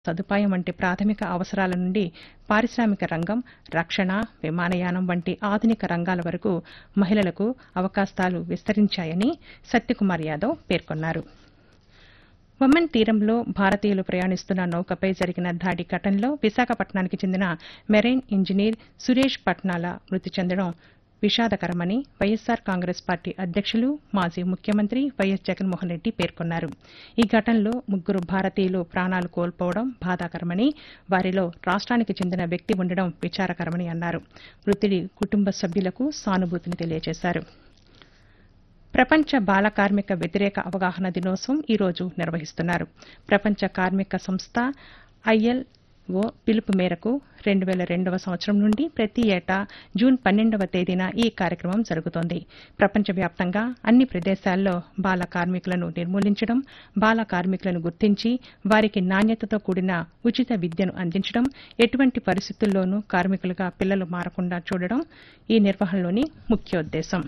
సదుపాయం వంటి ప్రాథమిక అవసరాల నుండి పారిశ్రామిక రంగం రక్షణ విమానయానం వంటి ఆధునిక రంగాల వరకు మహిళలకు అవకాశాలు విస్తరించాయని సత్యకుమార్ యాదవ్ పేర్కొన్నారు ఒమన్ తీరంలో భారతీయులు ప్రయాణిస్తున్న నౌకపై జరిగిన దాడి ఘటనలో విశాఖపట్నానికి చెందిన మెరైన్ ఇంజనీర్ సురేష్ పట్నాల మృతి చెందడం విషాదకరమని వైఎస్సార్ కాంగ్రెస్ పార్టీ అధ్యక్షులు మాజీ ముఖ్యమంత్రి వైఎస్ జగన్మోహన్ రెడ్డి పేర్కొన్నారు ఈ ఘటనలో ముగ్గురు భారతీయులు ప్రాణాలు కోల్పోవడం బాధాకరమని వారిలో రాష్ట్రానికి చెందిన వ్యక్తి ఉండడం విచారకరమని అన్నారు మృతుడి కుటుంబ సభ్యులకు సానుభూతిని తెలియజేశారు ప్రపంచ బాల కార్మిక వ్యతిరేక అవగాహన దినోత్సవం ఈ రోజు నిర్వహిస్తున్నారు ప్రపంచ కార్మిక సంస్థ ఐఎల్ఓ పిలుపు మేరకు రెండు వేల రెండవ సంవత్సరం నుండి ప్రతి ఏటా జూన్ పన్నెండవ తేదీన ఈ కార్యక్రమం జరుగుతోంది ప్రపంచవ్యాప్తంగా అన్ని ప్రదేశాల్లో బాల కార్మికులను నిర్మూలించడం బాల కార్మికులను గుర్తించి వారికి నాణ్యతతో కూడిన ఉచిత విద్యను అందించడం ఎటువంటి పరిస్థితుల్లోనూ కార్మికులుగా పిల్లలు మారకుండా చూడడం ఈ నిర్వహణలోని ముఖ్యోద్దేశం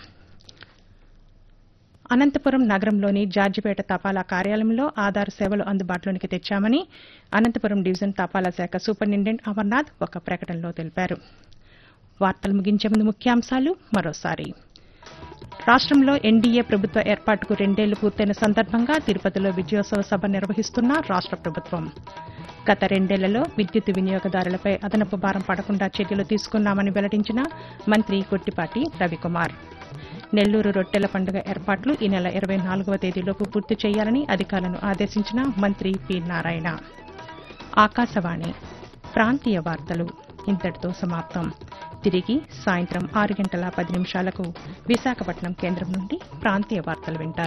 అనంతపురం నగరంలోని జార్జిపేట తపాలా కార్యాలయంలో ఆధార్ సేవలు అందుబాటులోనికి తెచ్చామని అనంతపురం డివిజన్ తపాలా శాఖ సూపరింటెండెంట్ అమర్నాథ్ ఒక ప్రకటనలో తెలిపారు వార్తలు ముగించే ముందు ముఖ్యాంశాలు మరోసారి రాష్ట్రంలో ఎన్డీఏ ప్రభుత్వ ఏర్పాటుకు రెండేళ్లు పూర్తయిన సందర్భంగా తిరుపతిలో విజయోత్సవ సభ నిర్వహిస్తున్న రాష్ట్ర ప్రభుత్వం గత రెండేళ్లలో విద్యుత్ వినియోగదారులపై అదనపు భారం పడకుండా చర్యలు తీసుకున్నామని వెల్లడించిన మంత్రి కొట్టిపాటి రవికుమార్ నెల్లూరు రొట్టెల పండుగ ఏర్పాట్లు ఈ నెల ఇరవై నాలుగవ తేదీలోపు పూర్తి చేయాలని అధికారులను ఆదేశించిన మంత్రి పి నారాయణ ఆకాశవాణి ప్రాంతీయ వార్తలు ఇంతటితో సమాప్తం తిరిగి సాయంత్రం ఆరు గంటల పది నిమిషాలకు విశాఖపట్నం కేంద్రం నుండి ప్రాంతీయ వార్తలు వింటారు